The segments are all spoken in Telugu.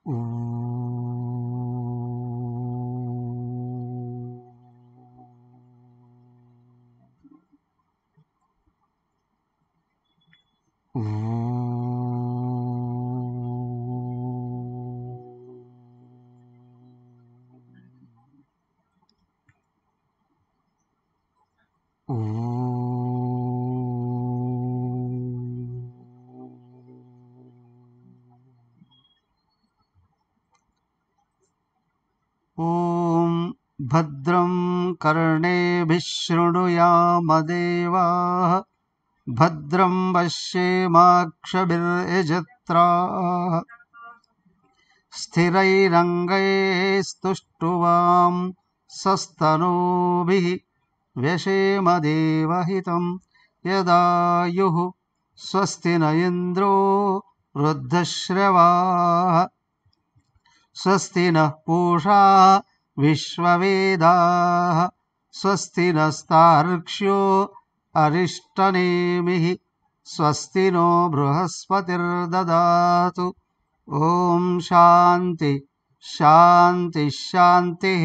ॐ भद्रं कर्णेभिः शृणुयामदेवाः भद्रं पश्येमाक्षभिर्यजत्राः स्थिरैरङ्गैस्तुष्टुवां सस्तनूभिः व्यशेमदेवहितं यदायुः स्वस्ति न इन्द्रो वृद्धश्रवाः स्वस्ति नः पूषा विश्ववेदाः स्वस्ति नस्तार्क्ष्यो अरिष्टनेमिः स्वस्ति नो बृहस्पतिर्ददातु ॐ शान्ति शान्ति शान्तिः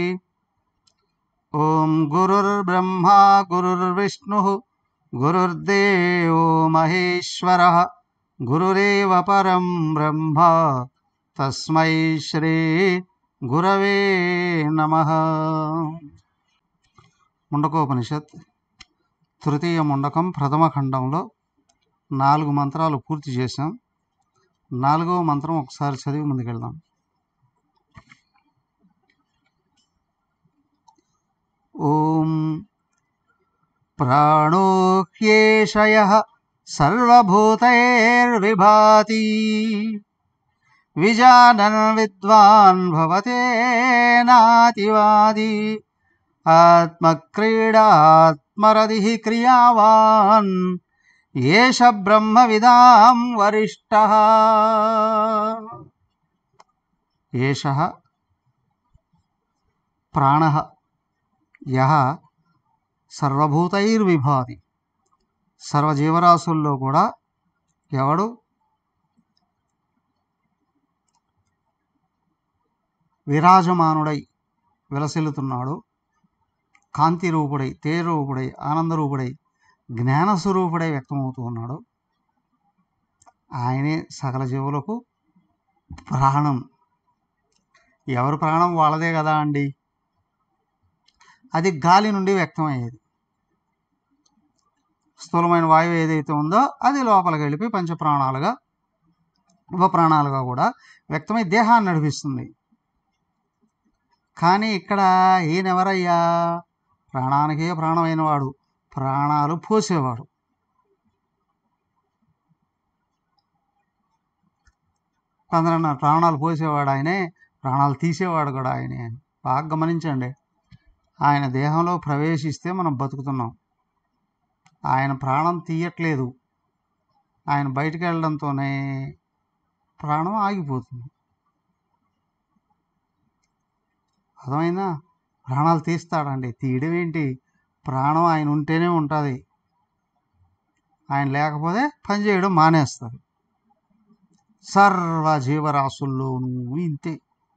ॐ गुरुर्ब्रह्मा गुरुर्विष्णुः गुरुर्देवो महेश्वरः गुरुरेव परं ब्रह्म తస్మై శ్రీ గురవే నమ ముండకోపనిషత్ తృతీయ ముండకం ప్రథమ ఖండంలో నాలుగు మంత్రాలు పూర్తి చేశాం నాలుగవ మంత్రం ఒకసారి చదివి ముందుకెళ్దాం ఓం ప్రాణో హ్యేషయ సర్వభూతైర్విభాతి విజానన్ విద్వాన్ భవతేనాతివాది ఆత్మక్రీడాత్మరది క్రియావాన్ ఏష బ్రహ్మవిదాం వరిష్ట ఏష ప్రాణ యహ సర్వభూతైర్విభాతి సర్వజీవరాశుల్లో కూడా ఎవడు విరాజమానుడై విలసిల్లుతున్నాడు కాంతి రూపుడై తేజరూపుడై ఆనందరూపుడై జ్ఞానస్వరూపుడై వ్యక్తమవుతూ ఉన్నాడు ఆయనే సకల జీవులకు ప్రాణం ఎవరి ప్రాణం వాళ్ళదే కదా అండి అది గాలి నుండి వ్యక్తమయ్యేది స్థూలమైన వాయువు ఏదైతే ఉందో అది లోపలికి వెళ్ళిపోయి పంచప్రాణాలుగా ఉపప్రాణాలుగా కూడా వ్యక్తమై దేహాన్ని నడిపిస్తుంది కానీ ఇక్కడ ఈయనెవరయ్యా ప్రాణానికే ప్రాణమైన వాడు ప్రాణాలు పోసేవాడు కొందరు అన్నారు ప్రాణాలు పోసేవాడు ఆయనే ప్రాణాలు తీసేవాడు కూడా ఆయనే అని బాగా గమనించండి ఆయన దేహంలో ప్రవేశిస్తే మనం బతుకుతున్నాం ఆయన ప్రాణం తీయట్లేదు ఆయన బయటికి వెళ్ళడంతోనే ప్రాణం ఆగిపోతుంది అర్థమైందా ప్రాణాలు తీస్తాడండి తీయడం ఏంటి ప్రాణం ఆయన ఉంటేనే ఉంటుంది ఆయన లేకపోతే పని చేయడం మానేస్తారు సర్వ జీవరాశుల్లోనూ ఇంతే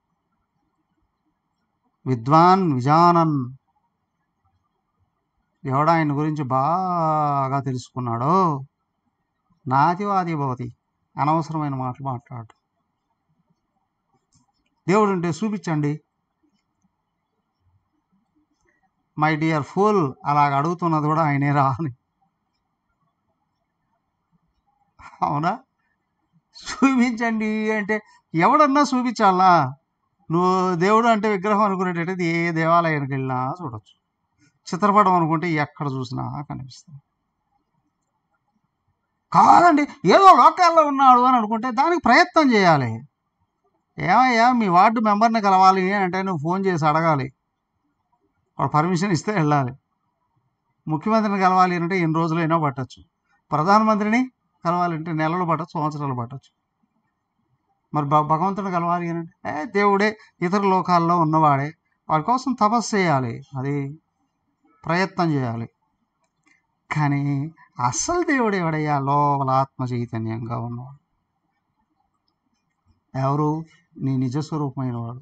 విద్వాన్ విజానన్ ఎవడ ఆయన గురించి బాగా తెలుసుకున్నాడో నాతివాది భవతి అనవసరమైన మాటలు మాట్లాడు దేవుడు ఉంటే చూపించండి మై డియర్ ఫుల్ అలాగ అడుగుతున్నది కూడా ఆయనే రా అని అవునా చూపించండి అంటే ఎవడన్నా చూపించాలా నువ్వు దేవుడు అంటే విగ్రహం అనుకునేటట్టయితే ఏ దేవాలయానికి వెళ్ళినా చూడొచ్చు చిత్రపటం అనుకుంటే ఎక్కడ చూసినా కనిపిస్తుంది కాదండి ఏదో లోకాల్లో ఉన్నాడు అని అనుకుంటే దానికి ప్రయత్నం చేయాలి ఏమయ్యా మీ వార్డు మెంబర్ని కలవాలి అంటే నువ్వు ఫోన్ చేసి అడగాలి వాడు పర్మిషన్ ఇస్తే వెళ్ళాలి ముఖ్యమంత్రిని కలవాలి అంటే ఎన్ని రోజులైనా పట్టచ్చు ప్రధానమంత్రిని కలవాలంటే నెలలు పట్టచ్చు సంవత్సరాలు పట్టచ్చు మరి భ భగవంతుని కలవాలి అని అంటే ఏ దేవుడే ఇతర లోకాల్లో ఉన్నవాడే వాడి కోసం తపస్సు చేయాలి అది ప్రయత్నం చేయాలి కానీ అసలు దేవుడు ఎవడయ్యా లోపల ఆత్మ చైతన్యంగా ఉన్నవాడు ఎవరు నీ నిజస్వరూపమైన వాడు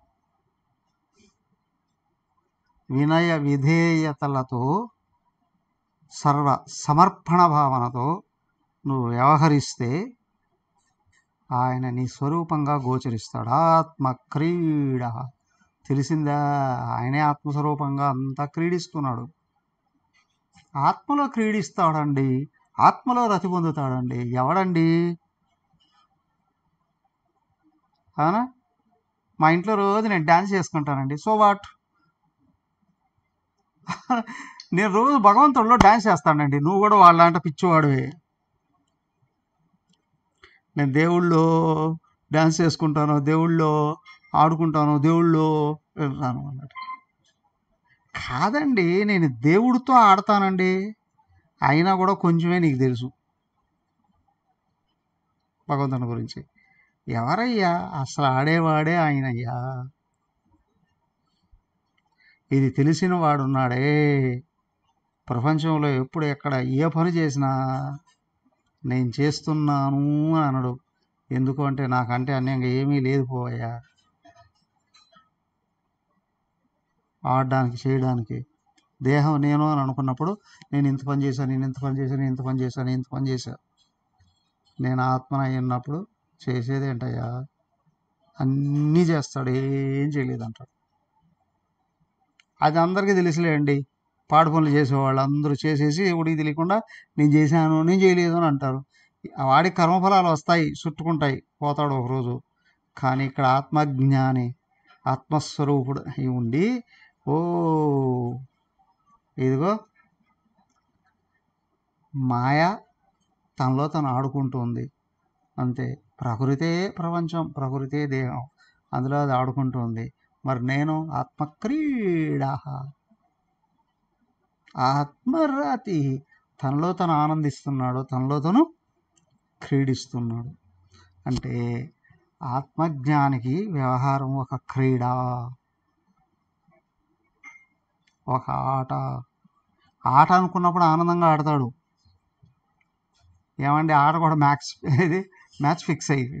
వినయ విధేయతలతో సర్వ సమర్పణ భావనతో నువ్వు వ్యవహరిస్తే ఆయన నీ స్వరూపంగా గోచరిస్తాడు ఆత్మ క్రీడ తెలిసిందా ఆయనే ఆత్మస్వరూపంగా అంతా క్రీడిస్తున్నాడు ఆత్మలో క్రీడిస్తాడండి ఆత్మలో రతి పొందుతాడండి ఎవడండి అవునా మా ఇంట్లో రోజు నేను డ్యాన్స్ చేసుకుంటానండి సో వాట్ నేను రోజు భగవంతుడిలో డ్యాన్స్ చేస్తానండి నువ్వు కూడా వాళ్ళంట పిచ్చివాడివే నేను దేవుళ్ళో డ్యాన్స్ చేసుకుంటాను దేవుళ్ళో ఆడుకుంటాను దేవుళ్ళో వెళ్తాను అన్నట్టు కాదండి నేను దేవుడితో ఆడతానండి అయినా కూడా కొంచెమే నీకు తెలుసు భగవంతుని గురించి ఎవరయ్యా అసలు ఆడేవాడే ఆయనయ్యా ఇది తెలిసిన వాడున్నాడే ప్రపంచంలో ఎప్పుడు ఎక్కడ ఏ పని చేసినా నేను చేస్తున్నాను అని అనడు ఎందుకు అంటే నాకంటే అన్యంగా ఏమీ లేదు పోవయ్యా ఆడడానికి చేయడానికి దేహం నేను అని అనుకున్నప్పుడు నేను ఇంత పని చేశాను నేను ఇంత పని చేశాను ఇంత పని చేశాను ఇంత పని చేశాను నేను ఆత్మన అయినప్పుడు చేసేది ఏంటయ్యా అన్నీ చేస్తాడు ఏం చేయలేదు అంటాడు అది అందరికీ తెలిసిలేండి పాడు పనులు చేసేవాళ్ళు అందరూ చేసేసి ఎవడికి తెలియకుండా నేను చేశాను నేను చేయలేదు అని అంటారు వాడి కర్మఫలాలు వస్తాయి చుట్టుకుంటాయి పోతాడు ఒకరోజు కానీ ఇక్కడ ఆత్మజ్ఞాని ఆత్మస్వరూపుడు అయి ఉండి ఓ ఇదిగో మాయ తనలో తను ఆడుకుంటుంది అంతే ప్రకృతే ప్రపంచం ప్రకృతే దేహం అందులో అది ఆడుకుంటుంది మరి నేను ఆత్మక్రీడ ఆత్మరాతి తనలో తను ఆనందిస్తున్నాడు తనలో తను క్రీడిస్తున్నాడు అంటే ఆత్మజ్ఞానికి వ్యవహారం ఒక క్రీడ ఒక ఆట ఆట అనుకున్నప్పుడు ఆనందంగా ఆడతాడు ఏమండి ఆట కూడా మ్యాక్స్ ఇది మ్యాచ్ ఫిక్స్ అయ్యింది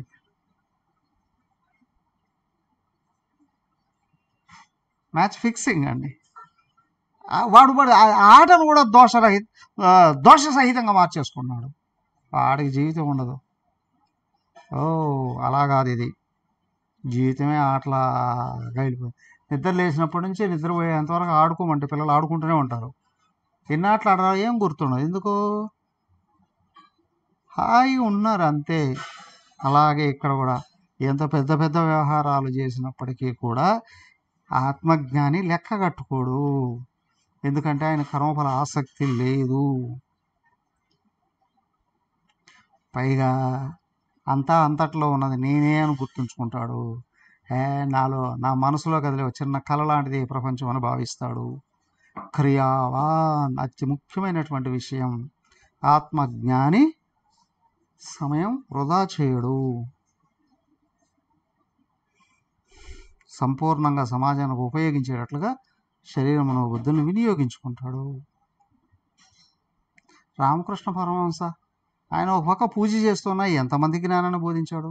మ్యాచ్ ఫిక్సింగ్ అండి ఆ వాడు వాడు ఆ ఆటను కూడా దోషరహిత ఆ, దోష సహితంగా మార్చేసుకున్నాడు వాడికి జీవితం ఉండదు ఓ అలా కాదు ఇది జీవితమే ఆటలా వెళ్ళిపోయి నిద్ర లేచినప్పటి నుంచి నిద్రపోయేంతవరకు ఆడుకోమంటే పిల్లలు ఆడుకుంటూనే ఉంటారు ఎన్ని ఆటలు ఆడరా ఏం గుర్తుండదు ఎందుకు హాయి ఉన్నారు అంతే అలాగే ఇక్కడ కూడా ఎంత పెద్ద పెద్ద వ్యవహారాలు చేసినప్పటికీ కూడా ఆత్మజ్ఞాని లెక్క కట్టుకోడు ఎందుకంటే ఆయన కర్మఫల ఆసక్తి లేదు పైగా అంతా అంతట్లో ఉన్నది నేనే అని గుర్తుంచుకుంటాడు ఏ నాలో నా మనసులో కదిలే ఒక చిన్న కళ లాంటిది ఈ ప్రపంచం అని భావిస్తాడు క్రియావాన్ అతి ముఖ్యమైనటువంటి విషయం ఆత్మజ్ఞాని సమయం వృధా చేయడు సంపూర్ణంగా సమాజానికి ఉపయోగించేటట్లుగా శరీరమును బుద్ధుని వినియోగించుకుంటాడు రామకృష్ణ పరమహంస ఆయన ఒక పక్క పూజ చేస్తున్నా ఎంతమంది జ్ఞానాన్ని బోధించాడు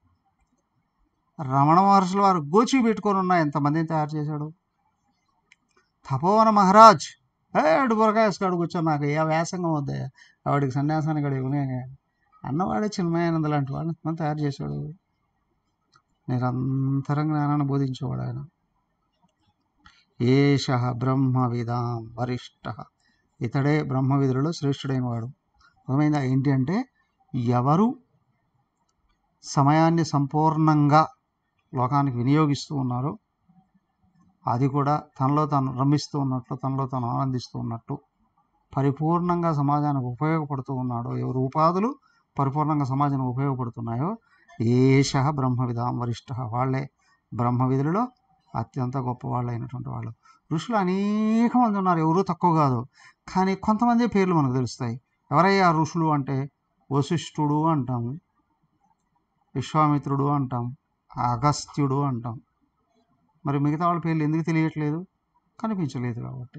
రమణ మహర్షుల వారు గోచి పెట్టుకొని ఉన్న ఎంతమందిని తయారు చేశాడు తపోవన మహారాజ్ ఏడు బురకాయస్కాడు కూర్చొని నాకు ఏ వ్యాసంగం వద్దయ్యా ఆవిడికి సన్యాసానికి కూడా ఇవ్వనే అన్నవాడే చిన్మయానంద లాంటి వాడిని ఎంతమంది తయారు చేశాడు నిరంతరం జ్ఞానాన్ని బోధించేవాడు ఆయన ఏష బ్రహ్మ విదాం వరిష్ట ఇతడే బ్రహ్మవిధులలో శ్రేష్ఠుడైన వాడు అర్థమైందా ఏంటి అంటే ఎవరు సమయాన్ని సంపూర్ణంగా లోకానికి వినియోగిస్తూ ఉన్నారో అది కూడా తనలో తాను రమిస్తూ ఉన్నట్లు తనలో తాను ఆనందిస్తూ ఉన్నట్టు పరిపూర్ణంగా సమాజానికి ఉపయోగపడుతూ ఉన్నాడో ఎవరు ఉపాధులు పరిపూర్ణంగా సమాజానికి ఉపయోగపడుతున్నాయో ఏష బ్రహ్మ విధాం వరిష్ట వాళ్ళే బ్రహ్మ విధులలో అత్యంత గొప్ప వాళ్ళు అయినటువంటి వాళ్ళు ఋషులు అనేక మంది ఉన్నారు ఎవరు తక్కువ కాదు కానీ కొంతమంది పేర్లు మనకు తెలుస్తాయి ఎవరయ్యా ఋషులు అంటే వశిష్ఠుడు అంటాము విశ్వామిత్రుడు అంటాం అగస్త్యుడు అంటాం మరి మిగతా వాళ్ళ పేర్లు ఎందుకు తెలియట్లేదు కనిపించలేదు కాబట్టి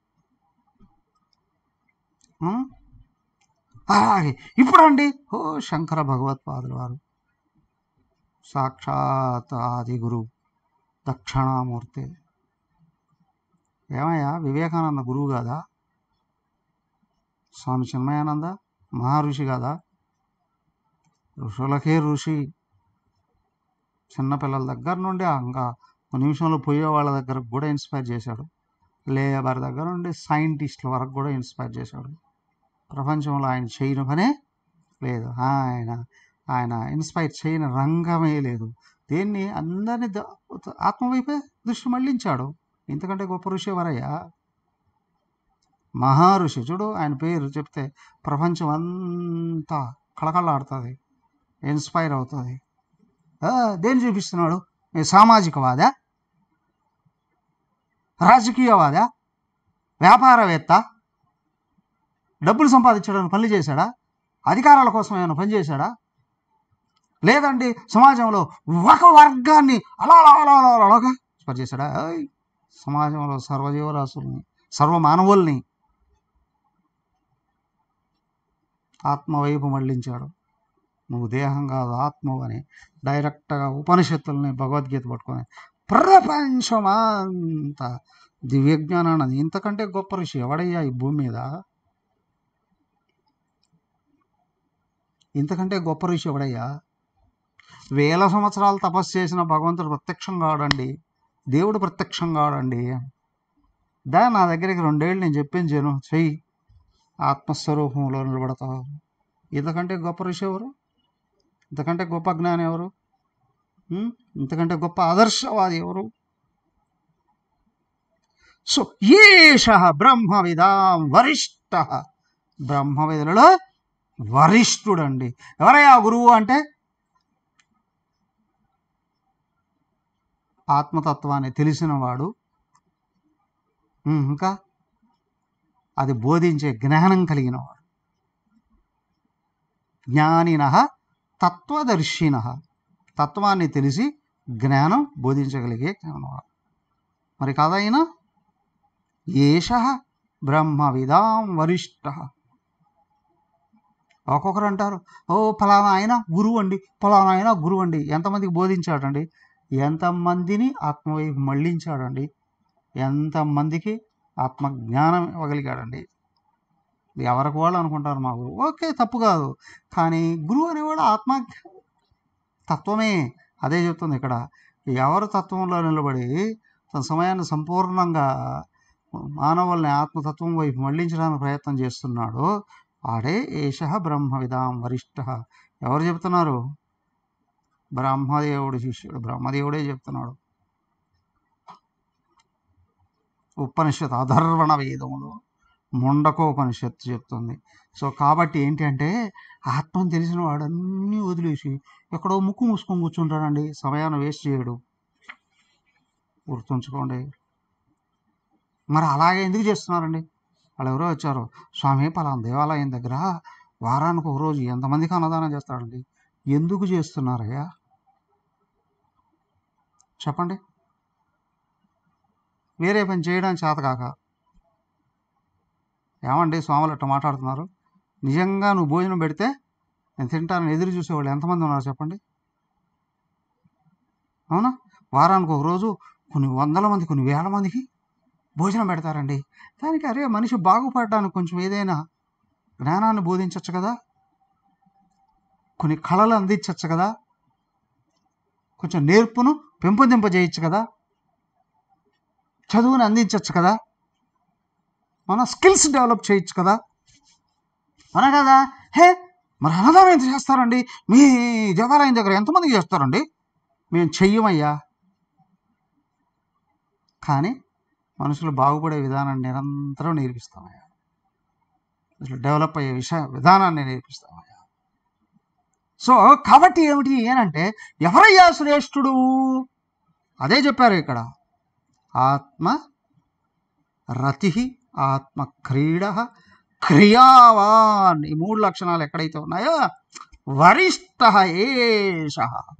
ఆ? అలాగే ఇప్పుడు అండి ఓ శంకర భగవత్పాదుల వారు సాక్షాత్ ఆది గురు దక్షిణామూర్తి ఏమయ్యా వివేకానంద గురువు కాదా స్వామి చిన్మయానంద మహర్షి కాదా ఋషులకే ఋషి చిన్నపిల్లల దగ్గర నుండి ఇంకా ఒక నిమిషంలో పోయే వాళ్ళ దగ్గర కూడా ఇన్స్పైర్ చేశాడు లేబర్ దగ్గర నుండి సైంటిస్టుల వరకు కూడా ఇన్స్పైర్ చేశాడు ప్రపంచంలో ఆయన చేయని పనే లేదు ఆయన ఆయన ఇన్స్పైర్ చేయని రంగమే లేదు దేన్ని అందరినీ ద- ఆత్మవైపే దృష్టి మళ్ళించాడు ఇంతకంటే గొప్ప ఋషి ఎవరయ్యా మహర్షి చూడు ఆయన పేరు చెప్తే ప్రపంచం అంతా కళకళలాడుతుంది ఇన్స్పైర్ అవుతుంది ఆ, దేన్ని చూపిస్తున్నాడు ఈ సామాజికవాదా రాజకీయవాదా వ్యాపారవేత్త డబ్బులు సంపాదించడానికి పనులు చేశాడా అధికారాల కోసం ఏమైనా పని చేశాడా లేదండి సమాజంలో ఒక వర్గాన్ని అలా అలా అలా అలా అలా అలాగా స్పర్ చేశాడా ఏయ్, సమాజంలో సర్వజీవరాశుల్ని సర్వమానవుల్ని ఆత్మవైపు మళ్ళించాడు నువ్వు దేహం కాదు ఆత్మవు అని డైరెక్ట్గా ఉపనిషత్తుల్ని భగవద్గీత పట్టుకొని ప్రపంచమంతా దివ్యజ్ఞానాన్ని ఇంతకంటే గొప్ప ఋషి ఎవడయ్యా ఈ భూమి మీద ఇంతకంటే గొప్ప ఋషి ఎవడయ్యా వేల సంవత్సరాలు తపస్సు చేసిన భగవంతుడు ప్రత్యక్షం కావడండి దేవుడు ప్రత్యక్షం కావడండి దా నా దగ్గరికి రెండేళ్ళు నేను చెప్పించాను చెయ్యి ఆత్మస్వరూపంలో నిలబడతావు ఇంతకంటే గొప్ప ఋషి ఎవరు ఇంతకంటే గొప్ప జ్ఞాని ఎవరు ఉం? ఇంతకంటే గొప్ప ఆదర్శవాది ఎవరు సో ఏష బ్రహ్మవిదాం వరిష్ట బ్రహ్మవిధులలో వరిష్ఠుడండి ఎవరయ్యా ఆ గురువు అంటే ఆత్మతత్వాన్ని తెలిసినవాడు ఉం, ఇంకా అది బోధించే జ్ఞానం కలిగినవాడు జ్ఞానిన తత్వదర్శిన తత్వాన్ని తెలిసి జ్ఞానం బోధించగలిగే జ్ఞానవాడు మరి కాదైనా ఏష బ్రహ్మవిదాం వరిష్ట ఒక్కొక్కరు అంటారు ఓ ఫలానా ఆయన గురువు అండి ఫలానా ఆయన గురువు అండి ఎంతమందికి బోధించాడండి ఎంతమందిని ఆత్మవైపు మళ్ళించాడండి ఎంతమందికి ఆత్మ జ్ఞానం ఇవ్వగలిగాడండి ఇది ఎవరికి వాళ్ళు అనుకుంటారు మా గురువు ఓకే తప్పు కాదు కానీ గురువు అనేవాడు ఆత్మ తత్వమే అదే చెప్తుంది ఇక్కడ ఎవరు తత్వంలో నిలబడి తన సమయాన్ని సంపూర్ణంగా మానవుల్ని ఆత్మతత్వం వైపు మళ్లించడానికి ప్రయత్నం చేస్తున్నాడో ఆడే ఏష బ్రహ్మవిదాం వరిష్ట ఎవరు చెప్తున్నారు బ్రహ్మదేవుడు శిష్యుడు బ్రహ్మదేవుడే చెప్తున్నాడు ఉపనిషత్ అధర్వణ వేదములు ముండకోపనిషత్తు చెప్తుంది సో కాబట్టి ఏంటి అంటే ఆత్మను తెలిసిన వాడు అన్నీ వదిలేసి ఎక్కడో ముక్కు మూసుకొని కూర్చుంటాడండి సమయాన్ని వేస్ట్ చేయడు గుర్తుంచుకోండి మరి అలాగే ఎందుకు చేస్తున్నారండి వాళ్ళు ఎవరో వచ్చారు స్వామి పలానా దేవాలయం దగ్గర వారానికి ఒక రోజు ఎంతమందికి అన్నదానం చేస్తాడండి ఎందుకు చేస్తున్నారయ్యా చెప్పండి వేరే పని చేయడానికి చేత కాక ఏమండి స్వాములు అట్లా మాట్లాడుతున్నారు నిజంగా నువ్వు భోజనం పెడితే నేను తింటానని ఎదురు చూసేవాళ్ళు ఎంతమంది ఉన్నారు చెప్పండి అవునా వారానికి ఒక రోజు కొన్ని వందల మంది కొన్ని వేల మందికి భోజనం పెడతారండి దానికి అరే మనిషి బాగుపడడానికి కొంచెం ఏదైనా జ్ఞానాన్ని బోధించవచ్చు కదా కొన్ని కళలు అందించవచ్చు కదా కొంచెం నేర్పును పెంపొందింపజేయచ్చు కదా చదువుని అందించవచ్చు కదా మన స్కిల్స్ డెవలప్ చేయొచ్చు కదా అన కదా హే మరి అన్నదానం ఎంత చేస్తారండి మీ దేవాలయం దగ్గర ఎంతమందికి చేస్తారండి మేము చెయ్యమయ్యా కానీ మనుషులు బాగుపడే విధానాన్ని నిరంతరం నేర్పిస్తామయ్యా అసలు డెవలప్ అయ్యే విషయ విధానాన్ని నేర్పిస్తామయ్యా సో కాబట్టి ఏమిటి ఏనంటే ఎవరయ్యా శ్రేష్ఠుడు అదే చెప్పారు ఇక్కడ ఆత్మ రతి ఆత్మ క్రీడ క్రియావాన్ ఈ మూడు లక్షణాలు ఎక్కడైతే ఉన్నాయో వరిష్ట ఏష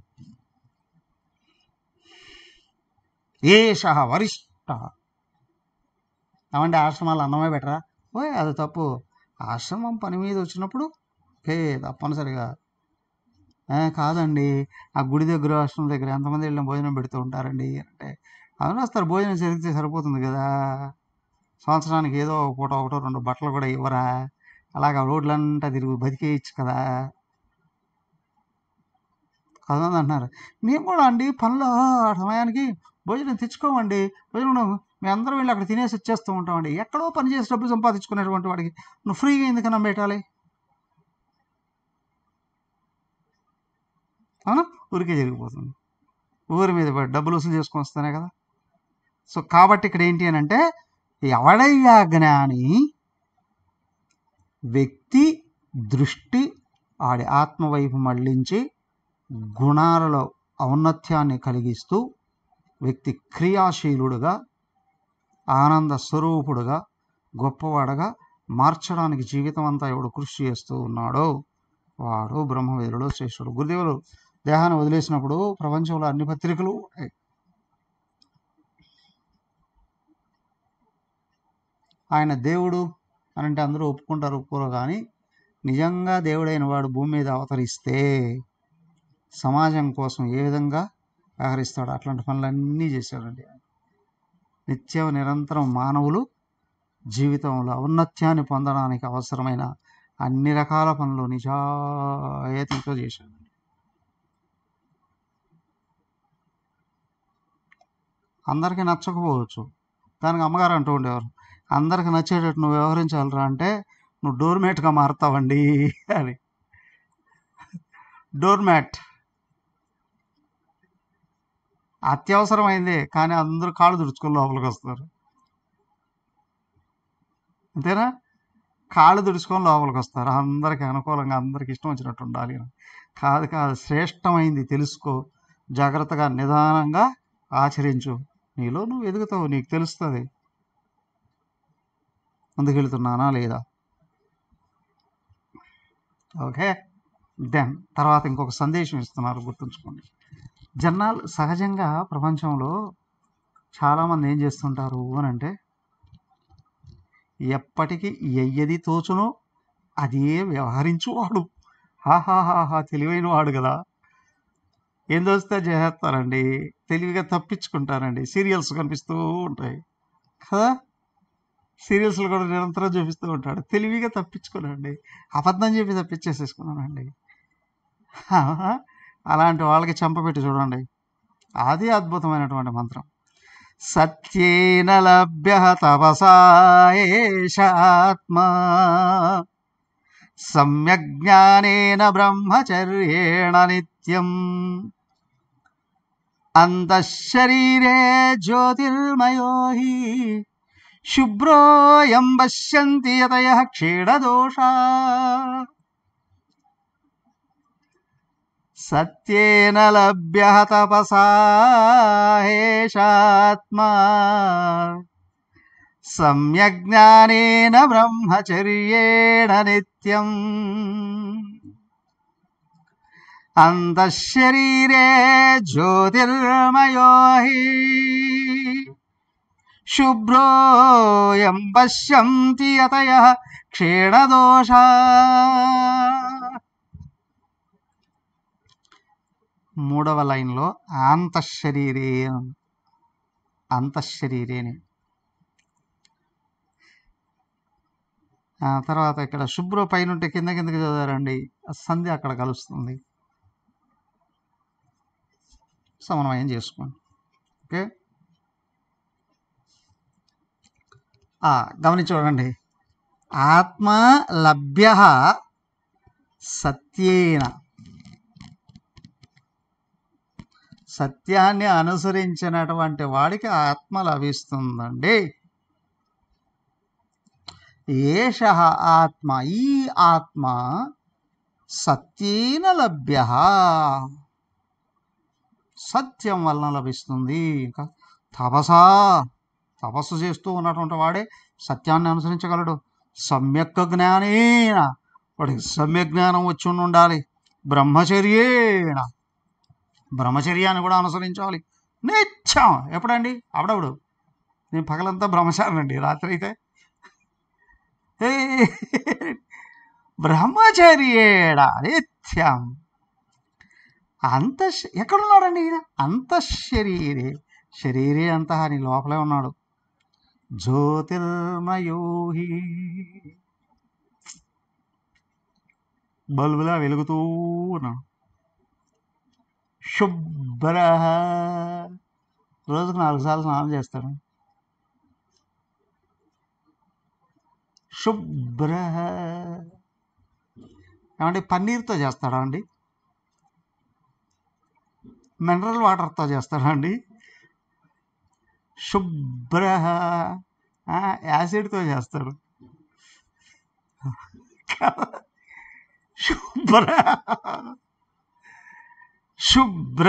ఏష వరిష్ట ఏమంటే ఆశ్రమాలు అన్నమే బెటరా ఓయ్ అది తప్పు ఆశ్రమం పని మీద వచ్చినప్పుడు హే తప్పనిసరిగా "ఆ, కాదండి ఆ గుడి దగ్గర ఆశ్రమం దగ్గర ఎంతమంది వెళ్ళిన భోజనం పెడుతూ ఉంటారండి అంటే అవును వస్తారు భోజనం జరిగితే సరిపోతుంది కదా సంవత్సరానికి ఏదో ఒక పూట ఒకటో రెండు బట్టలు కూడా ఇవ్వరా అలాగా రోడ్లంతా తిరుగు బతికేయచ్చు కదా కొంతమంది అంటున్నారు మేము కూడా అండి పనిలో ఆ సమయానికి భోజనం తెచ్చుకోమండి భోజనం మేము అందరం వెళ్ళి అక్కడ తినేసి వచ్చేస్తూ ఉంటామండి ఎక్కడో పని చేసి డబ్బులు సంపాదించుకునేటువంటి వాడికి నువ్వు ఫ్రీగా ఎందుకన్నా పెట్టాలి అవునా ఊరికే జరిగిపోతుంది ఊరి మీద పడి డబ్బులు వసూలు చేసుకొని వస్తేనే కదా సో కాబట్టి ఇక్కడ ఏంటి అని అంటే ఎవడయ్యా జ్ఞాని వ్యక్తి దృష్టి ఆడి ఆత్మవైపు మళ్ళించి గుణాలలో ఔన్నత్యాన్ని కలిగిస్తూ వ్యక్తి క్రియాశీలుడుగా ఆనంద స్వరూపుడుగా గొప్పవాడుగా మార్చడానికి జీవితం అంతా ఎవడు కృషి చేస్తూ ఉన్నాడో వాడు బ్రహ్మవేరుడు శ్రేష్ఠుడు గురుదేవులు దేహాన్ని వదిలేసినప్పుడు ప్రపంచంలో అన్ని పత్రికలు ఉంటాయి. ఆయన దేవుడు అని అంటే అందరూ ఒప్పుకుంటారు ఒప్పుకోరు కానీ నిజంగా దేవుడైన వాడు భూమి మీద అవతరిస్తే సమాజం కోసం ఏ విధంగా వ్యవహరిస్తాడు అట్లాంటి పనులన్నీ చేశాడండి ఆయన. నిత్యం నిరంతరం మానవులు జీవితంలో ఔన్నత్యాన్ని పొందడానికి అవసరమైన అన్ని రకాల పనులు నిజాయితీతో చేశాడు అందరికీ నచ్చకపోవచ్చు దానికి అమ్మగారు అంటూ ఉండేవారు అందరికి నచ్చేటట్టు నువ్వు వ్యవహరించాలరా అంటే నువ్వు డోర్ మ్యాట్గా మారుతావండి అని డోర్ మ్యాట్ అత్యవసరమైందే కానీ అందరూ కాళ్ళు తుడుచుకొని లోపలికి వస్తారు అంతేనా కాళ్ళు తుడుచుకొని లోపలికి వస్తారు అందరికి అనుకూలంగా అందరికి ఇష్టం వచ్చినట్టు ఉండాలి అని. కాదు కాదు శ్రేష్టమైంది తెలుసుకో జాగ్రత్తగా నిదానంగా ఆచరించు నీలో నువ్వు ఎదుగుతావు నీకు తెలుస్తుంది ముందుకెళ్తున్నానా లేదా ఓకే దెన్ తర్వాత ఇంకొక సందేశం ఇస్తున్నారు గుర్తుంచుకోండి జనాలు సహజంగా ప్రపంచంలో చాలామంది ఏం చేస్తుంటారు అని అంటే ఎప్పటికీ ఎయ్యది తోచునో అదే వ్యవహరించువాడు హాహాహాహా తెలివైన వాడు కదా ఏం దోస్తే చేస్తారండి తెలివిగా తప్పించుకుంటారండి సీరియల్స్ కనిపిస్తూ ఉంటాయి కదా సీరియల్స్లో కూడా నిరంతరం చూపిస్తూ ఉంటాడు తెలివిగా తప్పించుకున్నానండి అబద్ధం చెప్పి తప్పించేసేసుకున్నానండి ఆహా, అలాంటి వాళ్ళకి చంపబెట్టి చూడండి అది అద్భుతమైనటువంటి మంత్రం సత్యేన లభ్య తపసాయేషాత్మా సమ్యజ్ఞానేన బ్రహ్మచర్యేణ నిత్యం అంతఃశరీరే జ్యోతిర్మయో హి శుభ్రోయం పశ్యంతి యతయ క్షీణదోషా సత్యేన లభ్య తపసాహేషాత్మా సమ్యజ్ఞానేన బ్రహ్మచర్యేణ నిత్యం అంతఃశరీరే జ్యోతిర్మయో హి శుభ్రోయం పశ్యంతి యతయ క్షీణదోషా మూడవ లైన్లో ఆంతఃశరీరే అని. అంతఃశరీరేని ఆ తర్వాత ఇక్కడ శుభ్ర పైన ఉంటే కింద కిందకి చదివారండి ఆ సంధి అక్కడ కలుస్తుంది సమన్వయం చేసుకోండి ఓకే ఆ, గమనించి చూడండి ఆత్మ లభ్య సత్యేన సత్యాన్ని అనుసరించినటువంటి వాడికి ఆత్మ లభిస్తుందండి ఏష ఆత్మ ఈ ఆత్మ సత్యేన లభ్య సత్యం వలన లభిస్తుంది ఇంకా తపసా తపస్సు చేస్తూ ఉన్నటువంటి వాడే సత్యాన్ని అనుసరించగలడు సమ్యక్ జ్ఞానేన వాడికి సమ్యక్ జ్ఞానం వచ్చి ఉండి ఉండాలి బ్రహ్మచర్యేణ బ్రహ్మచర్యాన్ని కూడా అనుసరించాలి నిత్యం ఎప్పుడండి అప్పుడప్పుడు నేను పగలంతా బ్రహ్మచారినండి రాత్రి అయితే ఏ, బ్రహ్మచర్యేణ నిత్యం అంత ఎక్కడున్నాడండి ఈయన అంత శరీరే శరీరే అంత నీ లోపలే ఉన్నాడు జ్యోతిర్మయోహి బల్బులా వెలుగుతూ ఉన్నాడు శుభ్ర రోజుకు నాలుగు సార్లు స్నానం చేస్తాడు శుభ్ర ఏమంటే పన్నీర్తో చేస్తాడా అండి మినరల్ వాటర్తో చేస్తాడా అండి శుభ్ర ఆ, యాసిడ్తో చేస్తాడు శుభ్ర శుభ్ర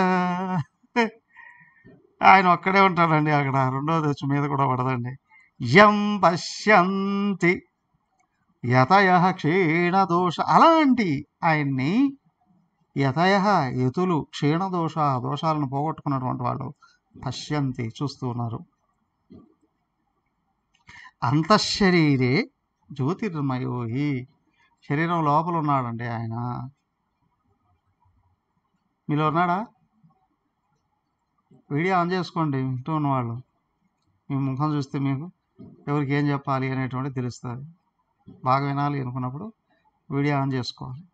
ఆయన ఒక్కడే ఉంటాడండి అక్కడ రెండోది వచ్చి మీద కూడా పడదండి యం పశ్యంతి యతయ క్షీణదోష అలాంటి ఆయన్ని యతయ యతులు క్షీణదోష దోషాలను పోగొట్టుకున్నటువంటి వాళ్ళు పశ్యంతి చూస్తూ ఉన్నారు అంతఃశరీరే జ్యోతిర్మయోహి శరీరం లోపల ఉన్నాడండి ఆయన మీలో ఉన్నాడా వీడియో ఆన్ చేసుకోండి వింటూ ఉన్నవాళ్ళు మీ ముఖం చూస్తే మీకు ఎవరికి ఏం చెప్పాలి అనేటువంటి తెలుస్తుంది బాగా వినాలి అనుకున్నప్పుడు వీడియో ఆన్ చేసుకోవాలి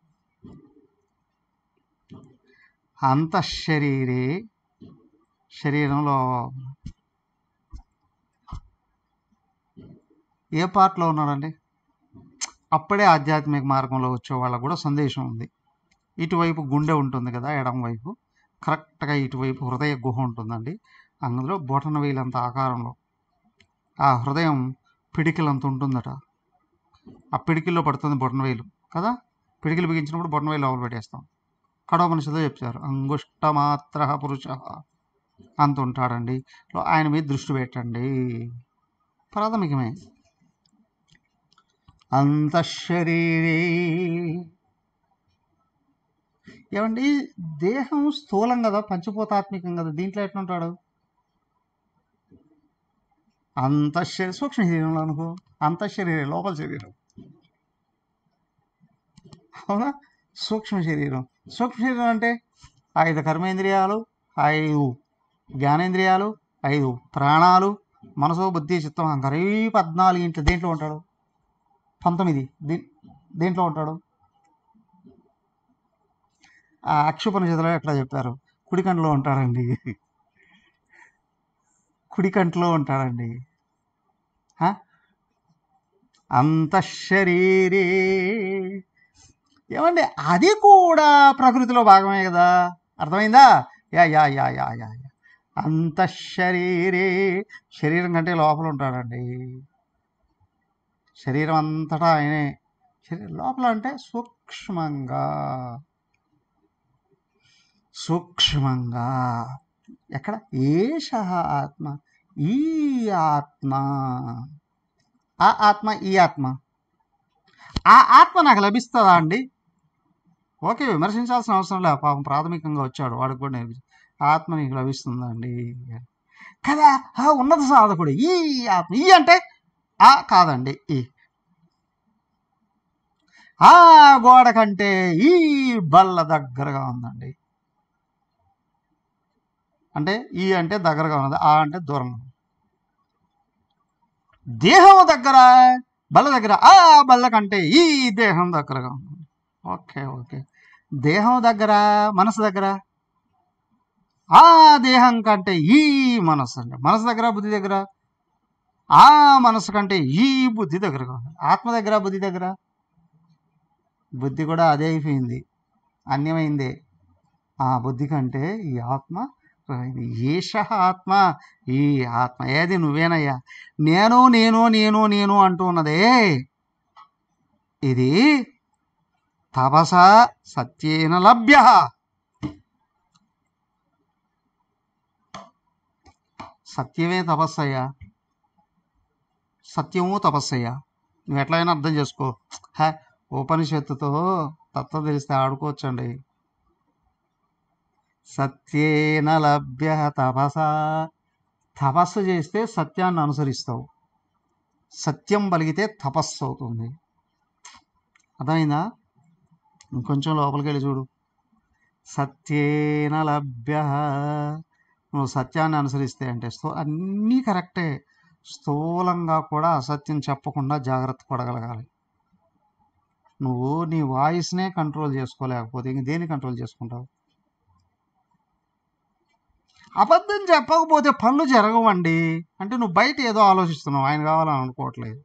అంతఃశరీరే శరీరంలో ఏ పార్ట్లో ఉన్నాడండి అప్పుడే ఆధ్యాత్మిక మార్గంలో వచ్చే వాళ్ళకు కూడా సందేశం ఉంది ఇటువైపు గుండె ఉంటుంది కదా ఎడం వైపు కరెక్ట్గా ఇటువైపు హృదయ గుహ ఉంటుందండి అందులో బొటన వేలంత ఆకారంలో ఆ హృదయం పిడికిలంత ఉంటుందట ఆ పిడికిల్లో పడుతుంది బొటన వేలు కదా పిడికిలు బిగించినప్పుడు బొటన వేలు లోపల పెట్టేస్తాం కడవ మనిషితో చెప్తారు అంగుష్ట మాత్ర పురుష అంత ఉంటాడండి ఆయన మీద దృష్టి పెట్టండి ప్రాథమికమే అంతఃశరీరే ఏమండి దేహం స్థూలం కదా పంచభూతాత్మికం కదా దీంట్లో ఎట్లుంటాడు అంతఃశరీ సూక్ష్మ శరీరంలో అనుకో అంతఃశరీరం లోపల శరీరం అవునా సూక్ష్మ శరీరం సూక్ష్మ శరీరం అంటే ఐదు కర్మేంద్రియాలు ఐదు జ్ఞానేంద్రియాలు ఐదు ప్రాణాలు మనసు బుద్ధి చిత్తం అహంకారం ఈ పద్నాలుగు ఇంట్లో దేంట్లో ఉంటాడు పంతొమ్మిది దీ దేంట్లో ఉంటాడు ఆ అక్షుపనిషత్తులో ఎట్లా చెప్పారు కుడి కంట్లో ఉంటాడండి కుడి కంట్లో ఉంటాడండి ఆ? అంతఃశరీరే ఏమండి అది కూడా ప్రకృతిలో భాగమే కదా అర్థమైందా yeah yeah yeah yeah yeah yeah అంతఃశరీరే శరీరం కంటే లోపల ఉంటాడండి శరీరం అంతటా ఆయనే శరీరం లోపల అంటే సూక్ష్మంగా సూక్ష్మంగా ఎక్కడ ఏష ఆత్మ ఈ ఆత్మ ఆ ఆత్మ ఈ ఆత్మ ఆ ఆత్మ నాకు లభిస్తుందా అండి ఓకే విమర్శించాల్సిన అవసరం లేదు పాపం ప్రాథమికంగా వచ్చాడు వాడికి కూడా నేర్పించి ఆత్మ నీకు లభిస్తుందా అండి కదా ఆ ఉన్నత సాధకుడు ఈ ఆత్మ ఈ అంటే ఆ కాదండి ఈ ఆ గోడ కంటే ఈ బల్ల దగ్గరగా ఉందండి అంటే ఈ అంటే దగ్గరగా ఉన్నది ఆ అంటే దూరంగా ఉంది దేహం దగ్గర బల్ల దగ్గర ఆ బల్ల కంటే ఈ దేహం దగ్గరగా ఉంది ఓకే ఓకే దేహం దగ్గర మనసు దగ్గర ఆ దేహం కంటే ఈ మనసు అంటే మనసు దగ్గర బుద్ధి దగ్గర ఆ మనసు కంటే ఈ బుద్ధి దగ్గరగా ఉంది ఆత్మ దగ్గర బుద్ధి దగ్గర బుద్ధి కూడా అదే అయిపోయింది అన్యమైందే ఆ బుద్ధి కంటే ఈ ఆత్మ ఏష ఆత్మ ఈ ఆత్మ ఏది నువ్వేనయ్యా నేను నేను నేను నేను అంటూ ఉన్నదే ఇది తపస సత్యేన లభ్య సత్యమే తపస్సయ్యా సత్యము తపస్సయ్యా నువ్వు ఎట్లయినా అర్థం చేసుకో హే ఉపనిషత్తుతో తత్వం తెలిస్తే ఆడుకోవచ్చండి సత్యేన లభ్య తపస తపస్సు చేస్తే సత్యాన్ని అనుసరిస్తావు సత్యం పలిగితే తపస్సు అవుతుంది అర్థమైందా ఇంకొంచెం లోపలికి వెళ్ళి చూడు సత్యేన లభ్య నువ్వు సత్యాన్ని అనుసరిస్తే అంటే స్థూ అన్నీ కరెక్టే స్థూలంగా కూడా అసత్యం చెప్పకుండా జాగ్రత్త పడగలగాలి నువ్వు నీ వాయిస్నే కంట్రోల్ చేసుకోలేకపోతే ఇంక దేన్ని కంట్రోల్ చేసుకుంటావు అబద్ధం చెప్పకపోతే పనులు జరగవండి అంటే నువ్వు బయట ఏదో ఆలోచిస్తున్నావు ఆయన కావాలని అనుకోవట్లేదు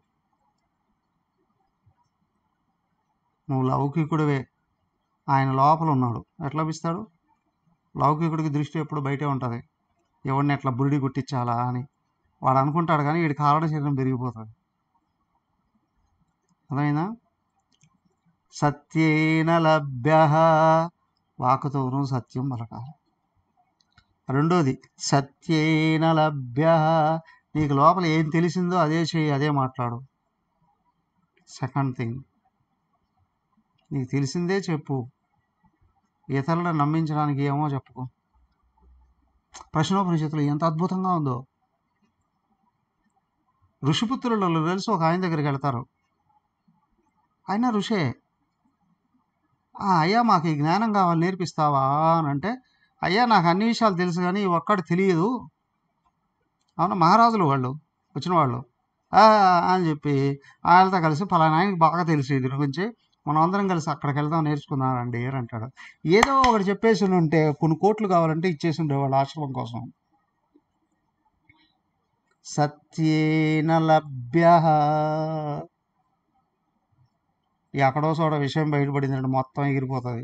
నువ్వు లౌకికుడివే ఆయన లోపల ఉన్నాడు ఎట్లా లభిస్తాడు లౌకికుడికి దృష్టి ఎప్పుడు బయటే ఉంటుంది ఎవరిని ఎట్లా బురిడి గుట్టించాలా అని వాడు అనుకుంటాడు కానీ వీడి కారణ శరీరం పెరిగిపోతుంది అర్థమైందా సత్యేన లభ్య వాకుతోనూ సత్యం పలకాలి రెండోది సత్యేన లభ్య నీకు లోపల ఏం తెలిసిందో అదే చేయి అదే మాట్లాడు సెకండ్ థింగ్ నీకు తెలిసిందే చెప్పు ఇతరులను నమ్మించడానికి ఏమో చెప్పుకో ప్రశ్నోపనిషత్తులు ఎంత అద్భుతంగా ఉందో ఋషిపుత్రులలో తెలుసు ఒక ఆయన దగ్గరికి వెళ్తారు ఆయన ఋషే "ఆ, అయ్యా మాకు ఈ జ్ఞానం కావాలి నేర్పిస్తావా అని అంటే అయ్యా నాకు అన్ని విషయాలు తెలుసు కానీ ఈ ఒక్కటి తెలియదు అవునా మహారాజులు వాళ్ళు వచ్చిన వాళ్ళు "ఆ" అని చెప్పి ఆయనతో కలిసి పలానా ఆయనకి బాగా తెలుసు ఇది గురించి మనం అందరం కలిసి అక్కడికి వెళ్దాం నేర్చుకుందామండి అని అంటాడు ఏదో ఒకటి చెప్పేసి ఉంటే కొన్ని కోట్లు కావాలంటే ఇచ్చేసి ఉండేవాళ్ళు ఆశ్రమం కోసం సత్యేన లభ్య ఎక్కడో చోట విషయం బయటపడిందంటే మొత్తం ఎగిరిపోతుంది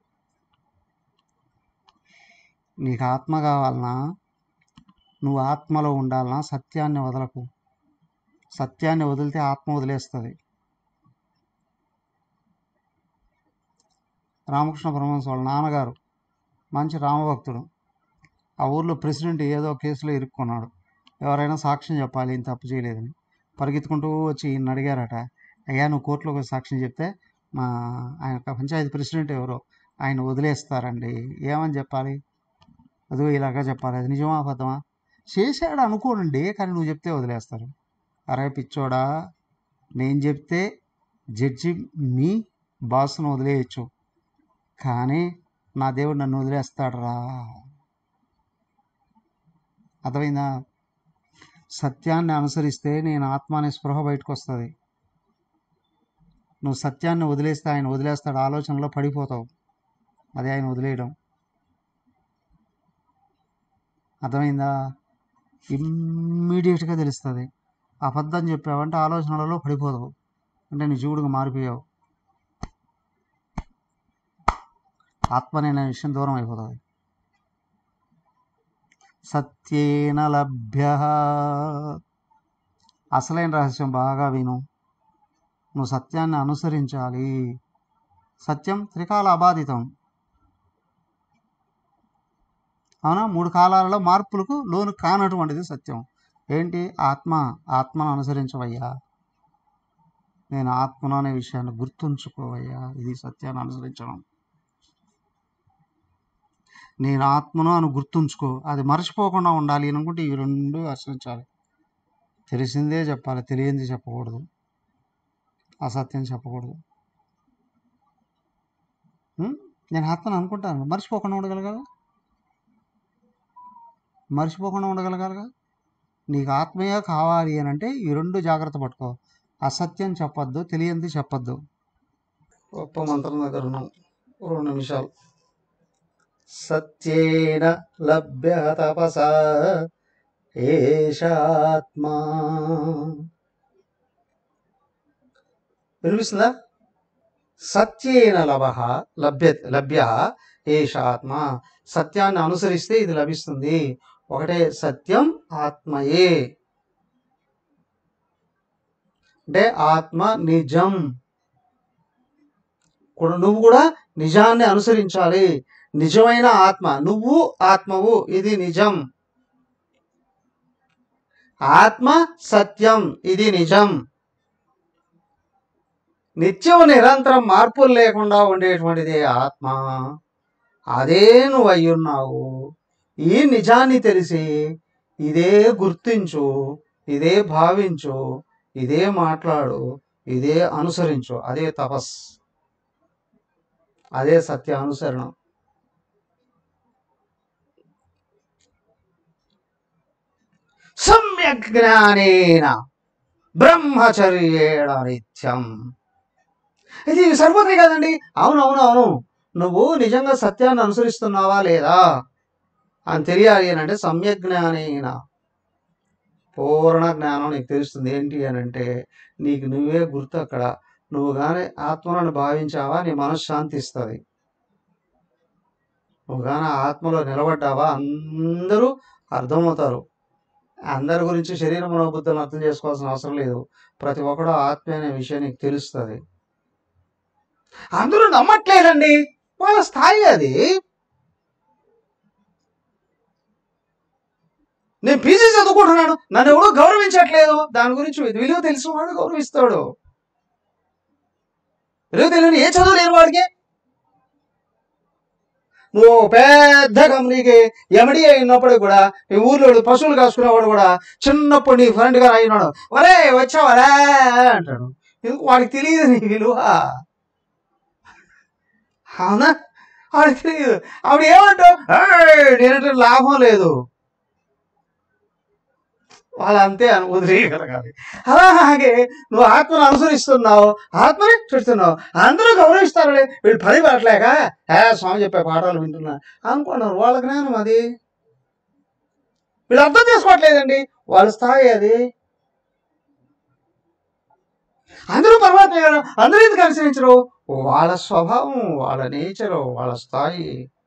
నీకు ఆత్మ కావాలనా నువ్వు ఆత్మలో ఉండాలనా సత్యాన్ని వదలకు సత్యాన్ని వదిలితే ఆత్మ వదిలేస్తుంది రామకృష్ణ పరమహంస వాళ్ళ నాన్నగారు మంచి రామభక్తుడు ఆ ఊర్లో ప్రెసిడెంట్ ఏదో కేసులో ఇరుక్కున్నాడు ఎవరైనా సాక్ష్యం చెప్పాలి ఈయన తప్పు చేయలేదని పరిగెత్తుకుంటూ వచ్చి ఈయన అడిగారట అయ్యా నువ్వు కోర్టులోకి వచ్చి సాక్ష్యం చెప్తే మా ఆయన పంచాయతీ ప్రెసిడెంట్ ఎవరో ఆయన వదిలేస్తారండి ఏమని చెప్పాలి అదిగో ఇలాగా చెప్పాలి అది నిజమా అబద్ధమా చేశాడు అనుకోనండి కానీ నువ్వు చెప్తే వదిలేస్తారు అరే పిచ్చోడా నేను చెప్తే జడ్జి మీ బాస్ను వదిలేయచ్చు కానీ నా దేవుడు నన్ను వదిలేస్తాడరా అర్థమైందా సత్యాన్ని అనుసరిస్తే నేను ఆత్మ అనే స్పృహ బయటకు వస్తుంది నువ్వు సత్యాన్ని వదిలేస్తే ఆయన వదిలేస్తాడు ఆలోచనలో పడిపోతావు అదే ఆయన వదిలేయడం అర్థమైందా ఇమ్మీడియట్గా తెలుస్తుంది అబద్ధం చెప్పావంటే ఆలోచనలలో పడిపోతావు అంటే నీ జీవుడిగా మారిపోయావు ఆత్మనైన విషయం దూరం అయిపోతుంది సత్యేన లభ్య అసలైన రహస్యం బాగా విను నువ్వు సత్యాన్ని అనుసరించాలి సత్యం త్రికాల అబాధితం అవునా మూడు కాలాలలో మార్పులకు లోను కానటువంటిది సత్యం ఏంటి ఆత్మ ఆత్మను అనుసరించవయ్యా నేను ఆత్మను అనే విషయాన్ని గుర్తుంచుకోవయ్యా ఇది సత్యాన్ని అనుసరించడం నేను ఆత్మను అని గుర్తుంచుకో అది మర్చిపోకుండా ఉండాలి అనుకుంటే ఇవి రెండు అనుసరించాలి తెలిసిందే చెప్పాలి తెలియంది చెప్పకూడదు అసత్యం చెప్పకూడదు ఉం? నేను ఆత్మను అనుకుంటాను మర్చిపోకుండా ఉండగలగాలి మర్చిపోకుండా ఉండగలగాలిగా నీకు ఆత్మీయ కావాలి అని అంటే ఈ రెండు జాగ్రత్త పట్టుకో అసత్యం చెప్పొద్దు తెలియంది చెప్పొద్దు గొప్ప మంత్రం దగ్గర ఉన్నాం ఓ రెండు నిమిషాలు సత్యేన లభ్య తపస ఏషాత్మా వినిపిస్తుందా సత్యేన లభ లభ్య లభ్య ఏషాత్మ సత్యాన్ని అనుసరిస్తే ఇది లభిస్తుంది ఒకటే సత్యం ఆత్మయే అంటే ఆత్మ నిజం కూడా నువ్వు కూడా నిజాన్ని అనుసరించాలి నిజమైన ఆత్మ నువ్వు ఆత్మవు ఇది నిజం ఆత్మ సత్యం ఇది నిజం నిత్యం నిరంతరం మార్పులు లేకుండా ఉండేటువంటిది ఆత్మ అదే నువ్వు అయ్యున్నావు ఈ నిజాన్ని తెలిసి ఇదే గుర్తించు ఇదే భావించు ఇదే మాట్లాడు ఇదే అనుసరించు అదే తపస్ అదే సత్య అనుసరణం సమ్యక్ జ్ఞానేన బ్రహ్మచర్యేణ నిత్యం ఇది సరిపోతాయి కదండి అవును అవును అవును నువ్వు నిజంగా సత్యాన్ని అనుసరిస్తున్నావా లేదా అని తెలియాలి అని అంటే సమ్యక్ జ్ఞానేన పూర్ణ జ్ఞానం నీకు తెలుస్తుంది ఏంటి అని అంటే నీకు నువ్వే గుర్తు అక్కడ నువ్వు కానీ ఆత్మలను భావించావా నీ మనసు శాంతిస్తుంది నువ్వు కానీ ఆత్మలో నిలబడ్డావా అందరూ అర్థమవుతారు అందరి గురించి శరీర మనోబుద్ధులను అర్థం చేసుకోవాల్సిన అవసరం లేదు ప్రతి ఒక్కడు ఆత్మ అనే విషయం నీకు తెలుస్తుంది అందరూ నమ్మట్లేదండి వాళ్ళ స్థాయి అది నేను పీజీ చదువుకుంటున్నాను నన్ను ఎవడో గౌరవించట్లేదు దాని గురించి విలువ తెలిసిన వాడు గౌరవిస్తాడు విలువ తెలియని ఏ చదువు లేని వాడికి నువ్వు పెద్ద కంపెనీకి ఎమడి అయినప్పుడు కూడా ఈ ఊర్లో పశువులు కాసుకునేవాడు కూడా చిన్నప్పుడు నీ ఫ్రెండ్ గా అయినాడు ఒరే వచ్చావరా అంటాడు ఎందుకు వాడికి తెలియదు నీ విలువ అవునా వాడికి తెలియదు ఆవిడ ఏమంటావు "ఏయ్, నేనంటే లాభం లేదు వాళ్ళు అంతే అని వదిలేయగలగాలి అలాగే నువ్వు ఆత్మను అనుసరిస్తున్నావు ఆత్మని చూస్తున్నావు అందరూ గౌరవిస్తారులే వీళ్ళు పని పడలేక ఏ స్వామి చెప్పే పాఠాలు వింటున్నా అనుకున్నారు వాళ్ళ జ్ఞానం అది వీళ్ళు అర్థం చేసుకోవట్లేదండి వాళ్ళ స్థాయి అది అందరూ పరమాత్మ గారు అందరూ ఎందుకు అనుసరించరు వాళ్ళ స్వభావం వాళ్ళ నేచరు వాళ్ళ స్థాయి